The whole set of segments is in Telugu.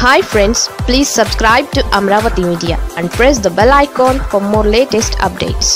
hi friends please subscribe to Amaravati media and press the bell icon for more latest updates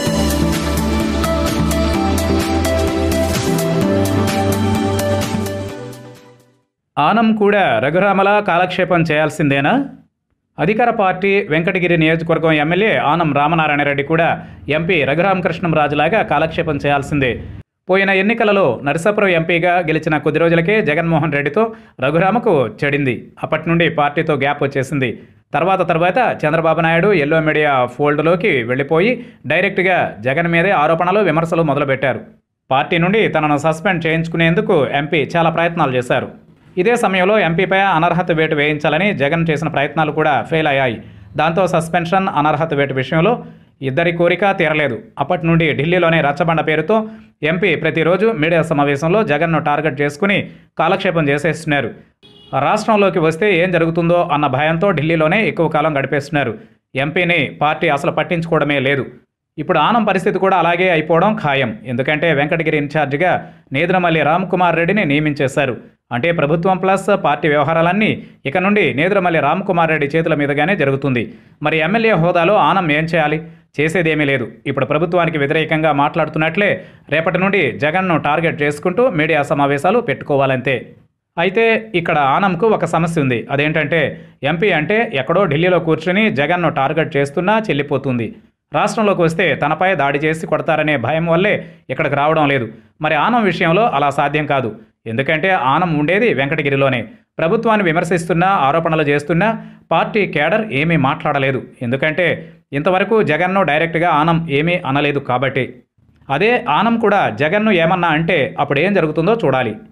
Anam కూడా రఘురామలా కాలక్షేపం చేయాల్సిందేనా అధికార పార్టీ వెంకటగిరి నియోజకవర్గం ఎమ్మెల్యే ఆనం రామనారాయణ రెడ్డి కూడా ఎంపీ రఘురామకృష్ణంరాజులాగా కాలక్షేపం చేయాల్సిందే పోయిన ఎన్నికలలో నరసాపురం ఎంపీగా గెలిచిన కొద్ది రోజులకే జగన్మోహన్ రెడ్డితో రఘురామకు చెడింది అప్పటి నుండి పార్టీతో గ్యాప్ వచ్చేసింది తర్వాత తర్వాత చంద్రబాబు నాయుడు ఎల్లో మీడియా ఫోల్డ్లోకి వెళ్ళిపోయి డైరెక్ట్గా జగన్ మీదే ఆరోపణలు విమర్శలు మొదలుపెట్టారు పార్టీ నుండి తనను సస్పెండ్ చేయించుకునేందుకు ఎంపీ చాలా ప్రయత్నాలు చేశారు ఇదే సమయంలో ఎంపీపై అనర్హత వేటు వేయించాలని జగన్ చేసిన ప్రయత్నాలు కూడా ఫెయిల్ అయ్యాయి దాంతో సస్పెన్షన్ అనర్హత వేటు విషయంలో ఇద్దరి కోరిక తీరలేదు అప్పటి నుండి ఢిల్లీలోనే రచ్చబండ పేరుతో ఎంపీ ప్రతిరోజు మీడియా సమావేశంలో జగన్ను టార్గెట్ చేసుకుని కాలక్షేపం చేసేస్తున్నారు రాష్ట్రంలోకి వస్తే ఏం జరుగుతుందో అన్న భయంతో ఢిల్లీలోనే ఎక్కువ కాలం గడిపేస్తున్నారు ఎంపీని పార్టీ అసలు పట్టించుకోవడమే లేదు ఇప్పుడు ఆనం పరిస్థితి కూడా అలాగే అయిపోవడం ఖాయం ఎందుకంటే వెంకటగిరి ఇన్ఛార్జిగా నేదురమల్లి రామ్ కుమార్ రెడ్డిని నియమించేశారు అంటే ప్రభుత్వం ప్లస్ పార్టీ వ్యవహారాలన్నీ ఇక నుండి నేదురమల్లి రామ్ కుమార్ రెడ్డి చేతుల మీదుగానే జరుగుతుంది మరి ఎమ్మెల్యే హోదాలో ఆనం ఏం చేయాలి చేసేదేమీ లేదు ఇప్పుడు ప్రభుత్వానికి వ్యతిరేకంగా మాట్లాడుతున్నట్లే రేపటి నుండి జగన్ను టార్గెట్ చేసుకుంటూ మీడియా సమావేశాలు పెట్టుకోవాలంతే అయితే ఇక్కడ ఆనంకు ఒక సమస్య ఉంది అదేంటంటే ఎంపీ అంటే ఎక్కడో ఢిల్లీలో కూర్చుని జగన్ను టార్గెట్ చేస్తున్నా చెల్లిపోతుంది రాష్ట్రంలోకి వస్తే తనపై దాడి చేసి కొడతారనే భయం వల్లే ఇక్కడికి రావడం లేదు మరి ఆనం విషయంలో అలా సాధ్యం కాదు ఎందుకంటే ఆనం ఉండేది వెంకటగిరిలోనే ప్రభుత్వాన్ని విమర్శిస్తున్నా ఆరోపణలు చేస్తున్నా పార్టీ కేడర్ ఏమీ మాట్లాడలేదు ఎందుకంటే ఇంతవరకు జగన్ను డైరెక్ట్గా ఆనం ఏమీ అనలేదు కాబట్టి అదే ఆనం కూడా జగన్ను ఏమన్నా అంటే అప్పుడు ఏం జరుగుతుందో చూడాలి